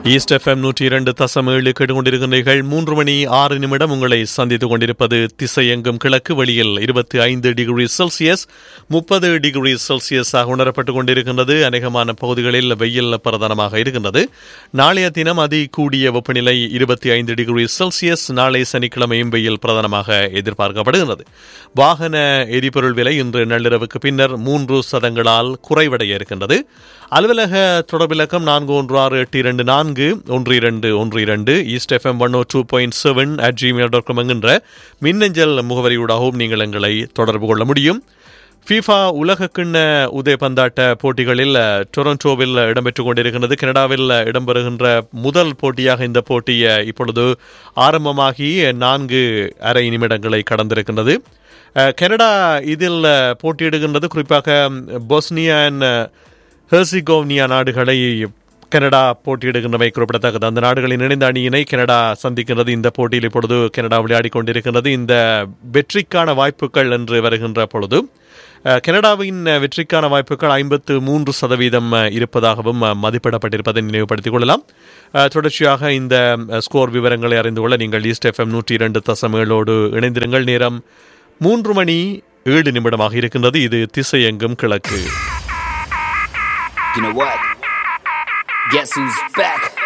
East FM நூற்றி இரண்டு தசம் ஏழு கேட்டுக்கொண்டிருக்கிறீர்கள் மூன்று மணி ஆறு நிமிடம் உங்களை சந்தித்துக் கொண்டிருப்பது திசையெங்கும் கிழக்கு வெளியில் இருபத்தி ஐந்து டிகிரி செல்சியஸ் முப்பது டிகிரி செல்சியஸாக உணரப்பட்டுக் கொண்டிருக்கின்றது அநேகமான பகுதிகளில் வெயில் பிரதானமாக இருக்கின்றது நாளைய தினம் அதி கூடிய வெப்பநிலை இருபத்தி ஐந்து டிகிரி செல்சியஸ் நாளை சனிக்கிழமையும் வெயில் பிரதானமாக எதிர்பார்க்கப்படுகிறது வாகன எரிபொருள் விலை இன்று நள்ளிரவுக்கு பின்னர் மூன்று சதங்களால் குறைவடைய இருக்கின்றது அலுவலக தொடர்பிலக்கம் நான்கு ஒன்று ஆறு எட்டு இரண்டு நான்கு ஒன்று இரண்டு ஒன்று இரண்டு east FM one O two point seven at Gmail dot com என்கின்ற மின்னஞ்சல் முகவரியூடாகவும் நீங்கள் எங்களை தொடர்பு கொள்ள முடியும் ஃபீஃபா உலகக்கிண்ண உதயபந்தாட்ட போட்டிகளில் டொரண்டோவில் இடம்பெற்றுக் கொண்டிருக்கிறது கனடாவில் இடம்பெறுகின்ற முதல் போட்டியாக இந்த போட்டி இப்பொழுது ஆரம்பமாகி நான்கு அரை நிமிடங்களை கடந்திருக்கின்றது கனடா இதில் போட்டியிடுகின்றது குறிப்பாக பொஸ்னியா அண்ட் ஹெர்சிகோவ்னியா நாடுகளை கனடா போட்டியிடுகின்றமை குறிப்பிடத்தக்கது அந்த நாடுகளின் இணைந்த அணியினை கனடா சந்திக்கின்றது இந்த போட்டியில் இப்பொழுது கனடா விளையாடி கொண்டிருக்கின்றது இந்த வெற்றிக்கான வாய்ப்புகள் என்று வருகின்ற பொழுது கனடாவின் வெற்றிக்கான வாய்ப்புகள் ஐம்பத்து மூன்று சதவீதம் இருப்பதாகவும் மதிப்பிடப்பட்டிருப்பதை நினைவுபடுத்திக் கொள்ளலாம் தொடர்ச்சியாக இந்த ஸ்கோர் விவரங்களை அறிந்து கொள்ள நீங்கள் ஈஸ்ட் எஃப்எம் நூற்றி இரண்டு தசம் ஏழோடு இணைந்திருங்கள் நேரம் மூன்று மணி ஏழு நிமிடமாக இருக்கின்றது இது திசையெங்கும் கிழக்கு You know what? Guess who's back?